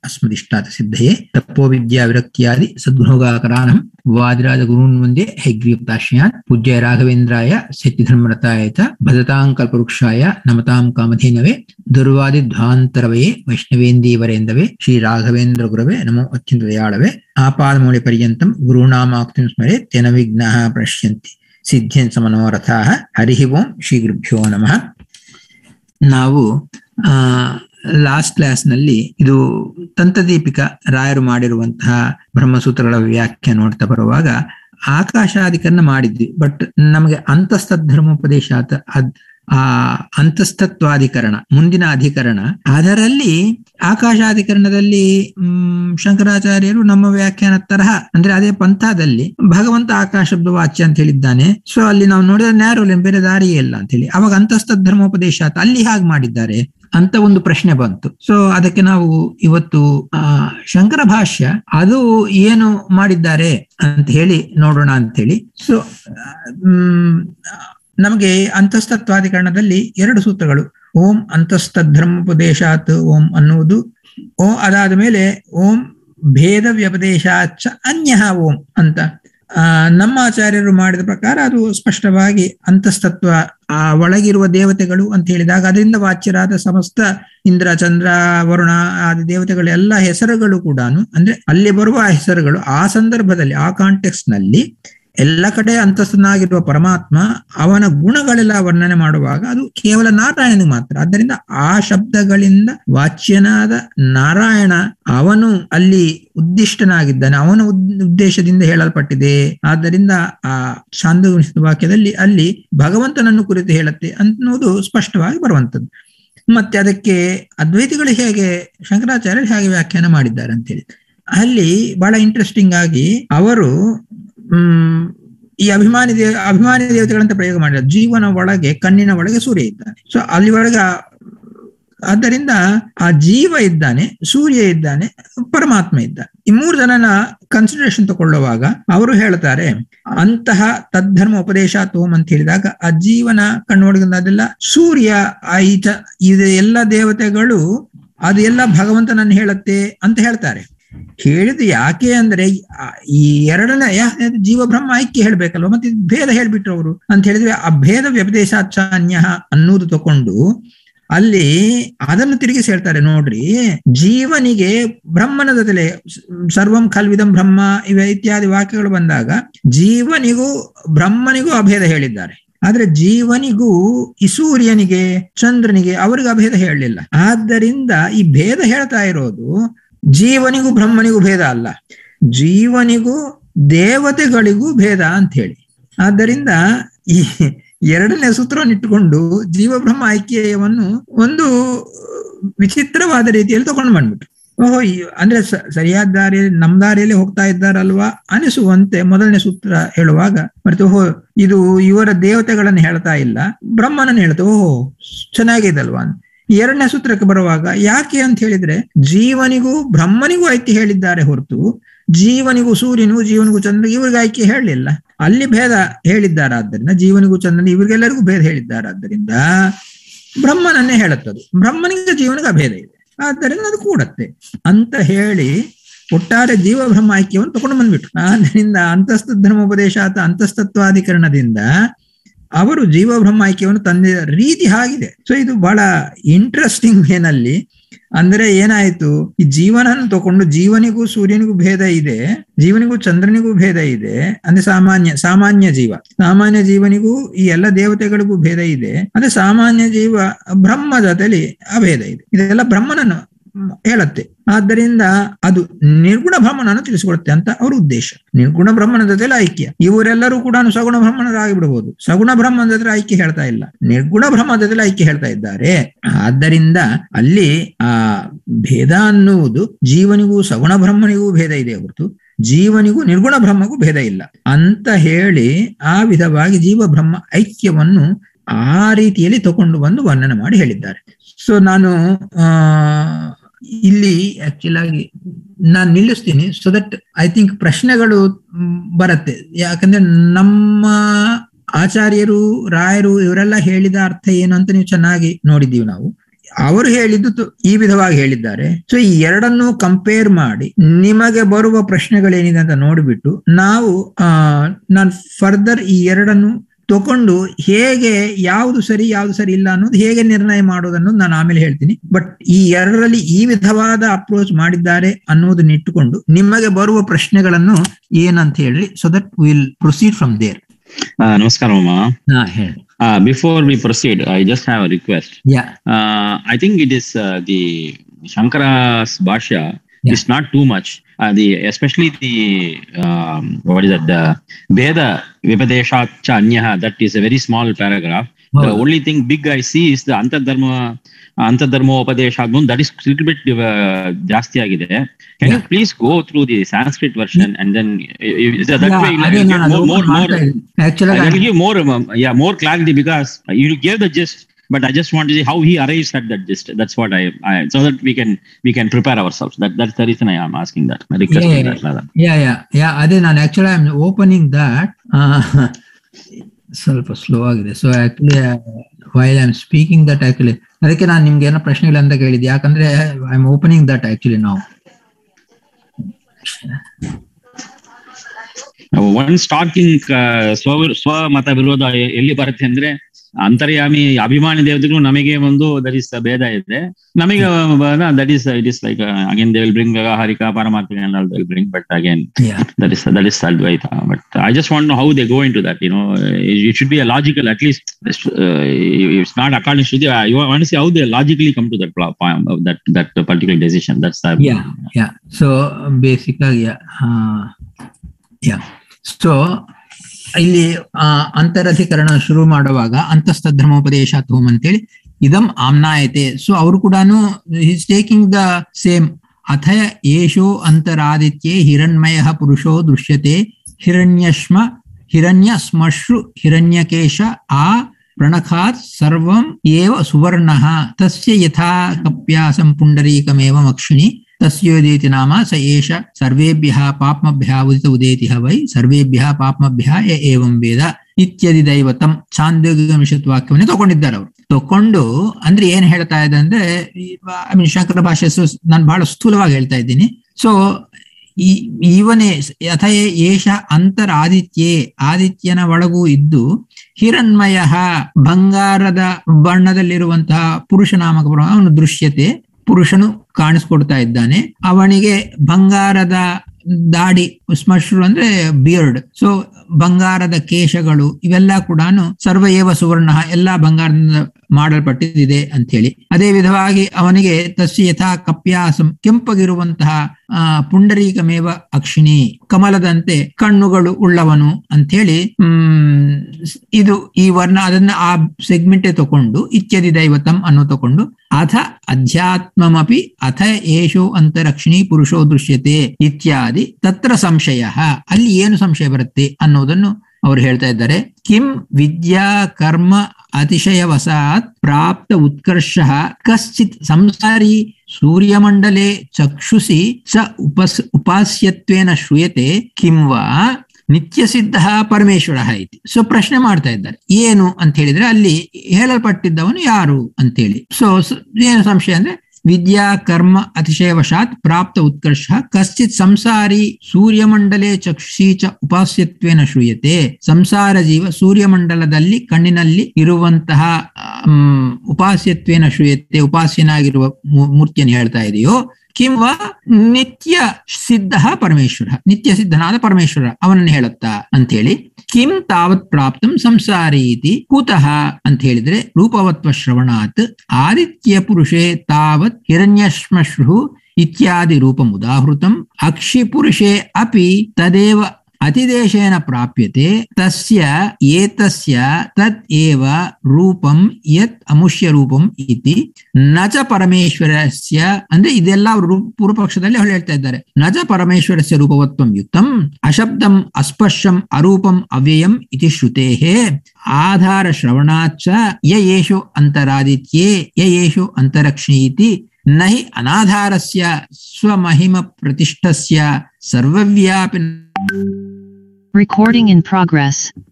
ಅಸ್ಮದಿಷ್ಟಾತ ಸಿದ್ಧಯೇ ತಪೋ ವಿದ್ಯಾ ವಿರಕ್ತಿಯಾದಿ ಸದ್ಗುಣೋಗಾಕರಾನಂ ವಾದಿರಾಜ ಗುರುನ್ ಮುಂದೆ ಹೆಗ್ರೀಪ್ತಾಶ್ಯಾನ್ ಪೂಜ್ಯ ರಾಘವೇಂದ್ರಾಯ ಸತ್ಯಧರ್ಮರತಾಯ ಚ ಭಜತಾಂ ಕಲ್ಪವೃಕ್ಷಾಯ ನಮತಾಂ ಕಾಮಧೇನವೇ ದುರ್ವಾದಿ ಧ್ವಾಂತರವೇ ವೈಷ್ಣವೇಂದೀವರೇಂದವೇ ಶ್ರೀ ರಾಘವೇಂದ್ರ ಗುರವೇ ನಮೋ ಅತ್ಯಂತ ದಯಾಳವೇ ಆಪಾದಮೌಳಿ ಪರ್ಯಂತಂ ಗುರುನಾಮಾಕ್ತಿಂ ಸ್ಮರೆ ತೆನ ವಿಘ್ನಃ ಪ್ರಶ್ಯಂತಿ ಸಿದ್ಧ್ಯನ್ ಸಮನೋರಥಾಃ ಹರಿ ಓಂ ಶ್ರೀ ಗುರುಭ್ಯೋ ನಮಃ ನಾವು ಆ ಲಾಸ್ಟ್ ಕ್ಲಾಸ್ ನಲ್ಲಿ ಇದು ತಂತ್ರದೀಪಿಕ ರಾಯರು ಮಾಡಿರುವಂತಹ ಬ್ರಹ್ಮಸೂತ್ರಗಳ ವ್ಯಾಖ್ಯೆ ನೋಡ್ತಾ ಬರುವಾಗ ಆಕಾಶಾಧಿಕರಣ ಮಾಡಿದ್ವಿ ಬಟ್ ನಮಗೆ ಅಂತಸ್ತಧರ್ಮೋಪದೇಶಾತ್ ಅದ್ ಆ ಅಂತಸ್ತತ್ವಾಧಿಕರಣ ಮುಂದಿನ ಅಧಿಕರಣ ಅದರಲ್ಲಿ ಆಕಾಶಾಧಿಕರಣದಲ್ಲಿ ಹ್ಮ್ ಶಂಕರಾಚಾರ್ಯರು ನಮ್ಮ ವ್ಯಾಖ್ಯಾನ ತರಹ ಅಂದ್ರೆ ಅದೇ ಪಂಥದಲ್ಲಿ ಭಗವಂತ ಆಕಾಶ ಶಬ್ದ ವಾಚ್ಯ ಅಂತ ಹೇಳಿದ್ದಾನೆ ಸೊ ಅಲ್ಲಿ ನಾವು ನೋಡಿದ್ರೆ ನ್ಯಾರೋಲ್ ಬೇರೆ ದಾರಿಯೇ ಇಲ್ಲ ಅಂತ ಹೇಳಿ ಅವಾಗ ಅಂತಸ್ತಧರ್ಮೋಪದೇಶ ಅಲ್ಲಿ ಹಾಗೆ ಮಾಡಿದ್ದಾರೆ ಅಂತ ಒಂದು ಪ್ರಶ್ನೆ ಬಂತು ಸೊ ಅದಕ್ಕೆ ನಾವು ಇವತ್ತು ಆ ಶಂಕರ ಭಾಷ್ಯ ಅದು ಏನು ಮಾಡಿದ್ದಾರೆ ಅಂತ ಹೇಳಿ ನೋಡೋಣ ಅಂತ ಹೇಳಿ ಸೊ ಹ್ಮ್ ನಮಗೆ ಅಂತಸ್ತತ್ವಾಧಿಕರಣದಲ್ಲಿ ಎರಡು ಸೂತ್ರಗಳು ಓಂ ಅಂತಸ್ತಧರ್ಮೋಪದೇಶಾತ್ ಓಂ ಅನ್ನುವುದು ಓ ಅದಾದ ಮೇಲೆ ಓಂ ಭೇದ ವ್ಯಪದೇಶಾಚ ಅನ್ಯ ಓಂ ಅಂತ ಆ ನಮ್ಮ ಆಚಾರ್ಯರು ಮಾಡಿದ ಪ್ರಕಾರ ಅದು ಸ್ಪಷ್ಟವಾಗಿ ಅಂತಸ್ತತ್ವ ಆ ಒಳಗಿರುವ ದೇವತೆಗಳು ಅಂತ ಹೇಳಿದಾಗ ಅದರಿಂದ ವಾಚ್ಯರಾದ ಸಮಸ್ತ ಇಂದ್ರ ಚಂದ್ರ ವರುಣ ಆದಿ ದೇವತೆಗಳೆಲ್ಲ ಹೆಸರುಗಳು ಕೂಡ ಅಂದ್ರೆ ಅಲ್ಲಿ ಬರುವ ಹೆಸರುಗಳು ಆ ಸಂದರ್ಭದಲ್ಲಿ ಆ ಕಾಂಟೆಕ್ಸ್ಟ್ ನಲ್ಲಿ ಎಲ್ಲ ಕಡೆ ಅಂತಸ್ತನಾಗಿರುವ ಪರಮಾತ್ಮ ಅವನ ಗುಣಗಳೆಲ್ಲ ವರ್ಣನೆ ಮಾಡುವಾಗ ಅದು ಕೇವಲ ನಾರಾಯಣನಿಗೆ ಮಾತ್ರ ಆದ್ದರಿಂದ ಆ ಶಬ್ದಗಳಿಂದ ವಾಚ್ಯನಾದ ನಾರಾಯಣ ಅವನು ಅಲ್ಲಿ ಉದ್ದಿಷ್ಟನಾಗಿದ್ದಾನೆ ಅವನ ಉದ್ದೇಶದಿಂದ ಹೇಳಲ್ಪಟ್ಟಿದೆ ಆದ್ದರಿಂದ ಆ ಛಾಂದೋನಿಸಿದ ವಾಕ್ಯದಲ್ಲಿ ಅಲ್ಲಿ ಭಗವಂತನನ್ನು ಕುರಿತು ಹೇಳುತ್ತೆ ಅನ್ನೋದು ಸ್ಪಷ್ಟವಾಗಿ ಬರುವಂತದ್ದು ಮತ್ತೆ ಅದಕ್ಕೆ ಅದ್ವೈತಿಗಳು ಹೇಗೆ ಶಂಕರಾಚಾರ್ಯರು ಹೇಗೆ ವ್ಯಾಖ್ಯಾನ ಮಾಡಿದ್ದಾರೆ ಅಂತೇಳಿ ಅಲ್ಲಿ ಬಹಳ ಇಂಟ್ರೆಸ್ಟಿಂಗ್ ಆಗಿ ಅವರು ಹ್ಮ್ ಈ ಅಭಿಮಾನಿ ದೇವ ಅಭಿಮಾನಿ ದೇವತೆಗಳಂತ ಪ್ರಯೋಗ ಮಾಡಿದ ಜೀವನ ಒಳಗೆ ಕಣ್ಣಿನ ಒಳಗೆ ಸೂರ್ಯ ಇದ್ದಾನೆ ಸೊ ಅಲ್ಲಿ ಒಳಗೆ ಆದ್ದರಿಂದ ಆ ಜೀವ ಇದ್ದಾನೆ ಸೂರ್ಯ ಇದ್ದಾನೆ ಪರಮಾತ್ಮ ಇದ್ದಾನೆ ಈ ಮೂರು ಜನನ ಕನ್ಸಿಡರೇಷನ್ ತಗೊಳ್ಳುವಾಗ ಅವರು ಹೇಳ್ತಾರೆ ಅಂತಹ ತದ್ಧರ್ಮ ಉಪದೇಶ ತೋಮ್ ಅಂತ ಹೇಳಿದಾಗ ಆ ಜೀವನ ಕಣ್ಣೊಳಗಿಂದ ಅದೆಲ್ಲ ಸೂರ್ಯ ಈತ ಇದು ಎಲ್ಲ ದೇವತೆಗಳು ಅದು ಎಲ್ಲ ಭಗವಂತನನ್ನು ಹೇಳುತ್ತೆ ಅಂತ ಹೇಳ್ತಾರೆ ಹೇಳಿದ್ದು ಯಾಕೆ ಅಂದ್ರೆ ಈ ಎರಡನೇ ಯಾಕೆ ಜೀವ ಬ್ರಹ್ಮ ಐಕ್ಯ ಹೇಳ್ಬೇಕಲ್ವ ಮತ್ತೆ ಭೇದ ಹೇಳ್ಬಿಟ್ರು ಅವರು ಅಂತ ಹೇಳಿದ್ರೆ ಆ ಭೇದ ವ್ಯಪದೇಶಾಚಾನ್ಯ ಅನ್ನೋದು ತಕೊಂಡು ಅಲ್ಲಿ ಅದನ್ನು ತಿರುಗಿಸಿ ಹೇಳ್ತಾರೆ ನೋಡ್ರಿ ಜೀವನಿಗೆ ಬ್ರಹ್ಮನ ಜೊತೆಲೆ ಸರ್ವಂ ಖಲ್ವಿದಂ ಬ್ರಹ್ಮ ಇವ ಇತ್ಯಾದಿ ವಾಕ್ಯಗಳು ಬಂದಾಗ ಜೀವನಿಗೂ ಬ್ರಹ್ಮನಿಗೂ ಅಭೇದ ಹೇಳಿದ್ದಾರೆ ಆದ್ರೆ ಜೀವನಿಗೂ ಈ ಸೂರ್ಯನಿಗೆ ಚಂದ್ರನಿಗೆ ಅವರಿಗೂ ಅಭೇದ ಹೇಳಲಿಲ್ಲ ಆದ್ದರಿಂದ ಈ ಭೇದ ಹೇಳ್ತಾ ಇರೋದು ಜೀವನಿಗೂ ಬ್ರಹ್ಮನಿಗೂ ಭೇದ ಅಲ್ಲ ಜೀವನಿಗೂ ದೇವತೆಗಳಿಗೂ ಭೇದ ಅಂತ ಹೇಳಿ ಆದ್ದರಿಂದ ಈ ಎರಡನೇ ಸೂತ್ರವನ್ನು ಇಟ್ಟುಕೊಂಡು ಜೀವ ಬ್ರಹ್ಮ ಐಕ್ಯವನ್ನು ಒಂದು ವಿಚಿತ್ರವಾದ ರೀತಿಯಲ್ಲಿ ತಗೊಂಡು ಬಂದ್ಬಿಟ್ರು ಓಹೋ ಅಂದ್ರೆ ಸರಿಯಾದ ದಾರಿಯಲ್ಲಿ ನಮ್ ದಾರಿಯಲ್ಲಿ ಹೋಗ್ತಾ ಇದ್ದಾರಲ್ವಾ ಅನಿಸುವಂತೆ ಮೊದಲನೇ ಸೂತ್ರ ಹೇಳುವಾಗ ಮತ್ತೆ ಓಹೋ ಇದು ಇವರ ದೇವತೆಗಳನ್ನು ಹೇಳ್ತಾ ಇಲ್ಲ ಬ್ರಹ್ಮನನ್ನು ಹೇಳ್ತಾ ಓಹೋ ಚೆನ್ನಾಗಿದಲ್ವಾ ಎರಡನೇ ಸೂತ್ರಕ್ಕೆ ಬರುವಾಗ ಯಾಕೆ ಅಂತ ಹೇಳಿದ್ರೆ ಜೀವನಿಗೂ ಬ್ರಹ್ಮನಿಗೂ ಐಕ್ಯ ಹೇಳಿದ್ದಾರೆ ಹೊರತು ಜೀವನಿಗೂ ಸೂರ್ಯನಿಗೂ ಜೀವನಿಗೂ ಚಂದ್ರ ಇವ್ರಿಗೆ ಆಯ್ಕೆ ಹೇಳಲಿಲ್ಲ ಅಲ್ಲಿ ಭೇದ ಹೇಳಿದ್ದಾರಾದ್ದರಿಂದ ಜೀವನಿಗೂ ಚಂದ್ರನ ಇವರಿಗೆಲ್ಲರಿಗೂ ಭೇದ ಹೇಳಿದ್ದಾರಾದ್ದರಿಂದ ಬ್ರಹ್ಮನನ್ನೇ ಹೇಳುತ್ತದು ಬ್ರಹ್ಮನಿಗೆ ಜೀವನಿಗೆ ಅಭೇದ ಇದೆ ಆದ್ದರಿಂದ ಅದು ಕೂಡತ್ತೆ ಅಂತ ಹೇಳಿ ಒಟ್ಟಾರೆ ಜೀವ ಬ್ರಹ್ಮ ಐಕ್ಯವನ್ನು ತಗೊಂಡು ಬಂದ್ಬಿಟ್ರು ಆದ್ದರಿಂದ ಅಂತಸ್ಥ ಧರ್ಮೋಪದೇಶ ಅಥವಾ ಅಂತಸ್ತತ್ವಾಧಿಕರಣದಿಂದ ಅವರು ಜೀವ ಬ್ರಹ್ಮ ಐಕ್ಯವನ್ನು ತಂದಿದ ರೀತಿ ಆಗಿದೆ ಸೊ ಇದು ಬಹಳ ಇಂಟ್ರೆಸ್ಟಿಂಗ್ ವೇನಲ್ಲಿ ಅಂದ್ರೆ ಏನಾಯ್ತು ಈ ಜೀವನನ್ನು ತಗೊಂಡು ಜೀವನಿಗೂ ಸೂರ್ಯನಿಗೂ ಭೇದ ಇದೆ ಜೀವನಿಗೂ ಚಂದ್ರನಿಗೂ ಭೇದ ಇದೆ ಅಂದ್ರೆ ಸಾಮಾನ್ಯ ಸಾಮಾನ್ಯ ಜೀವ ಸಾಮಾನ್ಯ ಜೀವನಿಗೂ ಈ ಎಲ್ಲ ದೇವತೆಗಳಿಗೂ ಭೇದ ಇದೆ ಅಂದ್ರೆ ಸಾಮಾನ್ಯ ಜೀವ ಬ್ರಹ್ಮ ಜೊತೆಲಿ ಅಭೇದ ಇದೆ ಇದೆಲ್ಲ ಬ್ರಹ್ಮನನ್ನು ಹೇಳುತ್ತೆ ಆದ್ದರಿಂದ ಅದು ನಿರ್ಗುಣ ಬ್ರಹ್ಮನನ್ನು ತಿಳಿಸಿಕೊಡುತ್ತೆ ಅಂತ ಅವ್ರ ಉದ್ದೇಶ ನಿರ್ಗುಣ ಬ್ರಹ್ಮನ ಜೊತೆಲಿ ಐಕ್ಯ ಇವರೆಲ್ಲರೂ ಕೂಡ ಸಗುಣ ಬ್ರಹ್ಮನರಾಗಿ ಬಿಡಬಹುದು ಸಗುಣ ಬ್ರಹ್ಮನ ಜೊತೆ ಐಕ್ಯ ಹೇಳ್ತಾ ಇಲ್ಲ ನಿರ್ಗುಣ ಬ್ರಹ್ಮ ಜೊತೆಲಿ ಐಕ್ಯ ಹೇಳ್ತಾ ಇದ್ದಾರೆ ಆದ್ದರಿಂದ ಅಲ್ಲಿ ಆ ಭೇದ ಅನ್ನುವುದು ಜೀವನಿಗೂ ಸಗುಣ ಬ್ರಹ್ಮನಿಗೂ ಭೇದ ಇದೆ ಹೊರತು ಜೀವನಿಗೂ ನಿರ್ಗುಣ ಬ್ರಹ್ಮಗೂ ಭೇದ ಇಲ್ಲ ಅಂತ ಹೇಳಿ ಆ ವಿಧವಾಗಿ ಜೀವ ಬ್ರಹ್ಮ ಐಕ್ಯವನ್ನು ಆ ರೀತಿಯಲ್ಲಿ ತಗೊಂಡು ಬಂದು ವರ್ಣನೆ ಮಾಡಿ ಹೇಳಿದ್ದಾರೆ ಸೊ ನಾನು ಆ ಇಲ್ಲಿ ಆಕ್ಚುಲ್ ಆಗಿ ನಾನು ನಿಲ್ಲಿಸ್ತೀನಿ ಸೊ ದಟ್ ಐ ಥಿಂಕ್ ಪ್ರಶ್ನೆಗಳು ಬರುತ್ತೆ ಯಾಕಂದ್ರೆ ನಮ್ಮ ಆಚಾರ್ಯರು ರಾಯರು ಇವರೆಲ್ಲ ಹೇಳಿದ ಅರ್ಥ ಏನು ಅಂತ ನೀವು ಚೆನ್ನಾಗಿ ನೋಡಿದ್ದೀವಿ ನಾವು ಅವರು ಹೇಳಿದ್ದು ತು- ಈ ವಿಧವಾಗಿ ಹೇಳಿದ್ದಾರೆ ಸೊ ಈ ಎರಡನ್ನು ಕಂಪೇರ್ ಮಾಡಿ ನಿಮಗೆ ಬರುವ ಪ್ರಶ್ನೆಗಳೇನಿದೆ ಅಂತ ನೋಡಿಬಿಟ್ಟು ನಾವು ಆ ನಾನು ಫರ್ದರ್ ಈ ಎರಡನ್ನು ತಕೊಂಡು ಹೇಗೆ ಯಾವುದು ಸರಿ ಯಾವುದು ಸರಿ ಇಲ್ಲ ಅನ್ನೋದು ಹೇಗೆ ನಿರ್ಣಯ ಮಾಡೋದನ್ನು ನಾನು ಆಮೇಲೆ ಹೇಳ್ತೀನಿ ಬಟ್ ಈ ಎರಡರಲ್ಲಿ ಈ ವಿಧವಾದ ಅಪ್ರೋಚ್ ಮಾಡಿದ್ದಾರೆ ಅನ್ನೋದನ್ನ ಇಟ್ಟುಕೊಂಡು ನಿಮಗೆ ಬರುವ ಪ್ರಶ್ನೆಗಳನ್ನು ಏನಂತ ಹೇಳ್ರಿ so that will proceed from there Uh, ನಮಸ್ಕಾರ ಮಾಮ ಹಾ ಹೇಳಿ Uh, before we proceed, I just have a request. Yeah Uh, I think it is uh, the Shankara's Bhashya Yeah. is not too much. Uh, the especially the um, what is that the Veda Vipadeshat cha Anyaha, that is a very small paragraph. The ಹೌದು. only thing big I see is the Antadharma Antadharma Upadeshat that is a little bit uh, ಜಾಸ್ತಿ ಆಗಿದೆ. Can you Yeah. please go through the Sanskrit version and then uh, uh, that Yeah, way you'll ಅದೇ get ನಾನು ಅದು more more open more ಮಾಡ್ತಾ ಇದ್ದೀನಿ. Actually, that I- will give more, um, yeah, more clarity because you gave the gist, but I just want to see how he arrives at that gist. That's what I, I so that we can we can prepare ourselves. That that's the reason I am asking that, requesting Yeah, that. Rather. Yeah yeah yeah ಅದೇ ನಾನು actually I am opening that ಸ್ವಲ್ಪ slow ಆಗಿದೆ so actually while I am speaking that actually ಅದಕ್ಕೆ ನಾನು ನಿಮ್ಗೆ ಏನೋ ಪ್ರಶ್ನೆಗಳು ಅಂತ ಕೇಳಿದ್ದೆ ಯಾಕಂದ್ರೆ I am opening that actually ನಾವು ಒನ್ ಸ್ಟಾರ್ಟಿಂಗ್ ಸ್ವ ಸ್ವ ಮತ ವಿರೋಧ ಎ- ಎಲ್ಲಿ ಬರುತ್ತೆ ಅಂದ್ರೆ ಅಂತರ್ಯಾಮಿ ಅಭಿಮಾನಿ ದೇವತೆಗಳು ನಮಗೆ ಒಂದು ದಟ್ ಇಸ್ ಭೇದ ಇದೆ ನಮಗೆ that is it is like again they will bring ವ್ಯವಹಾರಿಕ ಪಾರಮಾರ್ಥಿಕ and all they will bring but again yeah that is that is Advaita. But I just want to know how they go into that. You know, it it should be a logical, at least. Uh, it's not according to the. You want to see how they logically come to that pla- point of that that particular decision. That's the. Yeah. Yeah so basic ಆಗಿ yeah so ಇಲ್ಲಿ ಆ, ಅಂತರಧಿಕರಣ ಶುರು ಮಾಡುವಾಗ ಅಂತಸ್ಥ ಧರ್ಮೋಪದೇಶ home ಅಂತೇಳಿ ಇದಂ ಆಮ್ನಾಯತೆ so ಅವರು ಕೂಡ ಈಸ್ ಟೇಕಿಂಗ್ ದ ಸೇಮ್ ಅಥ ಏಷೋ ಅಂತರಾದಿತ್ಯೆ ಹಿರಣ್ಮಯ ಪುರುಷೋ ದೃಶ್ಯತೆ ಹಿರಣ್ಯಶ್ಮ ಹಿರಣ್ಯ ಸ್ಮಶ್ರು ಹಿರಣ್ಯಕೇಶ ಆ ಪ್ರಣಖಾತ್ ಸರ್ವಂ ಏವ ಸುವರ್ಣಃ ತಸ್ಯ ಯಥಾ ಕಪ್ಯಾಸಂ ಪುಂಡರೀಕಮೇವ ಮಕ್ಷಿಣಿ ತಸ್ಯೋದೇತಿ ನಾಮ ಸ ಏಷ ಸರ್ವೇಭ್ಯಃ ಪಾಪ್ಮಭ್ಯಃ ಉದಿತ ಉದೇತಿ ಹ ವೈ ಸರ್ವೇಭ್ಯಃ ಪಾಪ್ಮಭ್ಯಃ ಯ ಏವಂ ವೇದ ಇತ್ಯದಿ ದೈವತಂ ಚಾಂದೋಗ್ಯಮಿಷತ್ ವಾಕ್ಯವನ್ನೇ ತಗೊಂಡಿದ್ದಾರೆ ಅವರು ತಕೊಂಡು ಅಂದ್ರೆ ಏನ್ ಹೇಳ್ತಾ ಇದೆ ಅಂದ್ರೆ ಐ ಮೀನ್ ಶಂಕರ ಭಾಷೆ ನಾನು ಬಹಳ ಸ್ಥೂಲವಾಗಿ ಹೇಳ್ತಾ ಇದ್ದೀನಿ ಸೊ ಈ ಇವನೇ ಯಥ ಏಷ ಅಂತರ್ ಆದಿತ್ಯೇ ಆದಿತ್ಯನ ಒಳಗೂ ಇದ್ದು ಹಿರಣ್ಮಯ ಬಂಗಾರದ ಬಣ್ಣದಲ್ಲಿರುವಂತಹ ಪುರುಷ ನಾಮಕ ಬ್ರಹ್ಮ ಅವನು ದೃಶ್ಯತೆ ಪುರುಷನು ಕಾಣಿಸ್ಕೊಡ್ತಾ ಇದ್ದಾನೆ ಅವನಿಗೆ ಬಂಗಾರದ ದಾಡಿ ಸ್ಮಶ್ರು ಅಂದ್ರೆ ಬಿಯರ್ಡ್ ಸೊ ಬಂಗಾರದ ಕೇಶಗಳು ಇವೆಲ್ಲ ಕೂಡ ಸರ್ವಯೇವ ಸುವರ್ಣ ಎಲ್ಲಾ ಬಂಗಾರದಿಂದ ಮಾಡಲ್ಪಟ್ಟಿದೆ ಅಂತ ಹೇಳಿ ಅದೇ ವಿಧವಾಗಿ ಅವನಿಗೆ ತಸ್ಯ ಯಥಾ ಕಪ್ಯಾಸಂ ಕೆಂಪಗಿರುವಂತಹ ಆ ಪುಂಡರೀಕಮೇವ ಅಕ್ಷಿಣಿ ಕಮಲದಂತೆ ಕಣ್ಣುಗಳು ಉಳ್ಳವನು ಅಂಥೇಳಿ ಹ್ಮ್ ಇದು ಈ ವರ್ಣ ಅದನ್ನ ಆ ಸೆಗ್ಮೆಂಟೇ ತಕೊಂಡು ಇತ್ಯದಿ ದೈವತಂ ಅನ್ನೋ ತಕೊಂಡು ಅಥ ಅಧ್ಯಾತ್ಮಮಪಿ ಅಥ ಏಷೋ ಅಂತರಕ್ಷಿಣಿ ಪುರುಷೋ ದೃಶ್ಯತೆ ಇತ್ಯಾದಿ ತತ್ರ ಸಂಶಯ ಅಲ್ಲಿ ಏನು ಸಂಶಯ ಬರುತ್ತೆ ಅನ್ನೋದನ್ನು ಅವರು ಹೇಳ್ತಾ ಇದ್ದಾರೆ ಕಿಂ ವಿದ್ಯಾ ಕರ್ಮ ಅತಿಶಯವಸಾತ್ ಪ್ರಾಪ್ತ ಉತ್ಕರ್ಷ ಕಶ್ಚಿತ್ ಸಂಸಾರಿ ಸೂರ್ಯಮಂಡಲೆ ಚಕ್ಷುಷಿ ಚ ಉಪಸ್ ಉಪಾಸ್ಯತ್ವೇನ ಶ್ರೂಯತೆ ಕಿಂ ವಾ ನಿತ್ಯ ಸಿದ್ಧ ಪರಮೇಶ್ವರ ಇತಿ ಸೊ ಪ್ರಶ್ನೆ ಮಾಡ್ತಾ ಇದ್ದಾರೆ ಏನು ಅಂತ ಹೇಳಿದ್ರೆ ಅಲ್ಲಿ ಹೇಳಲ್ಪಟ್ಟಿದ್ದವನು ಯಾರು ಅಂತೇಳಿ ಸೊ ಏನು ಸಂಶಯ ಅಂದ್ರೆ ವಿದ್ಯಾ ಕರ್ಮ ಅತಿಶಯವಶಾತ್ ಪ್ರಾಪ್ತ ಉತ್ಕರ್ಷ ಕಶ್ಚಿತ್ ಸಂಸಾರಿ ಸೂರ್ಯಮಂಡಲೆ ಚಕ್ಷಿ ಚ ಉಪಾಸ್ಯತ್ವೇನ ಶ್ರೂಯತೆ ಸಂಸಾರ ಜೀವ ಸೂರ್ಯಮಂಡಲದಲ್ಲಿ ಕಣ್ಣಿನಲ್ಲಿ ಇರುವಂತಹ ಹ್ಮ್, ಉಪಾಸ್ಯತ್ವೇನ ಶ್ರೂಯತೆ ಉಪಾಸ್ಯನಾಗಿರುವ ಮೂ- ಮೂರ್ತಿಯನ್ನು ಹೇಳ್ತಾ ಇದೆಯೋ ಕಿಂವ ನಿತ್ಯ ಸಿದ್ಧ ಪರಮೇಶ್ವರ ನಿತ್ಯ ಸಿದ್ಧನಾದ ಪರಮೇಶ್ವರ ಅವನನ್ನು ಹೇಳುತ್ತಾ ಅಂತೇಳಿ ಕಿಂ ತಾವತ್ ಪ್ರಾಪ್ತಂ ಸಂಸಾರಿ ಇತಿ ಕುತಃ ಅಂತ ಹೇಳಿದ್ರೆ ರೂಪವತ್ವ ಶ್ರವಣಾತ್ ಆದಿತ್ಯ ಪುರುಷೇ ತಾವತ್ ಹಿರಣ್ಯಶ್ಮಶ್ರು ಇತ್ಯಾದಿ ರೂಪಂ ಉದಾಹೃತಂ ಅಕ್ಷಿ ಪುರುಷೇ ಅಪಿ ತದೇವ ಅತಿದೇಶೇನ ಪ್ರಾಪ್ಯತೆ ತಸ್ಯ ಏತಸ್ಯ ತತ್ ಏವ ರೂಪಂ ಯತ್ ಅಮುಷ್ಯ ರೂಪಂ ಇತಿ ನಚ ಪರಮೇಶ್ವರಸ್ಯ ಅಂದ್ರೆ ಇದೆಲ್ಲ ಅವರು ಪೂರ್ವ ಪಕ್ಷದಲ್ಲಿ ಅವ್ರು ಹೇಳ್ತಾ ಇದ್ದಾರೆ ನಚ ಪರಮೇಶ್ವರಸ್ಯ ರೂಪವತ್ವಂ ಯುಕ್ತಂ ಅಶಬ್ದಂ ಅಸ್ಪರ್ಶಂ ಅರೂಪಂ ಅವ್ಯಯಂ ಇತಿ ಶ್ರುತೇಃ ಆಧಾರ ಶ್ರವಣಾಚ್ಚ ಯ ಯೇಷು ಅಂತರಾದಿತ್ಯೇ ಯ ಯೇಷು ಅಂತರಕ್ಷಿ ಇತಿ ನ ಹಿ ಅನಾಧಾರಸ್ಯ ಸ್ವಮಹಿಮ ಪ್ರತಿಷ್ಠಸ್ಯ ಸರ್ವವ್ಯಾಪಿ Recording in progress.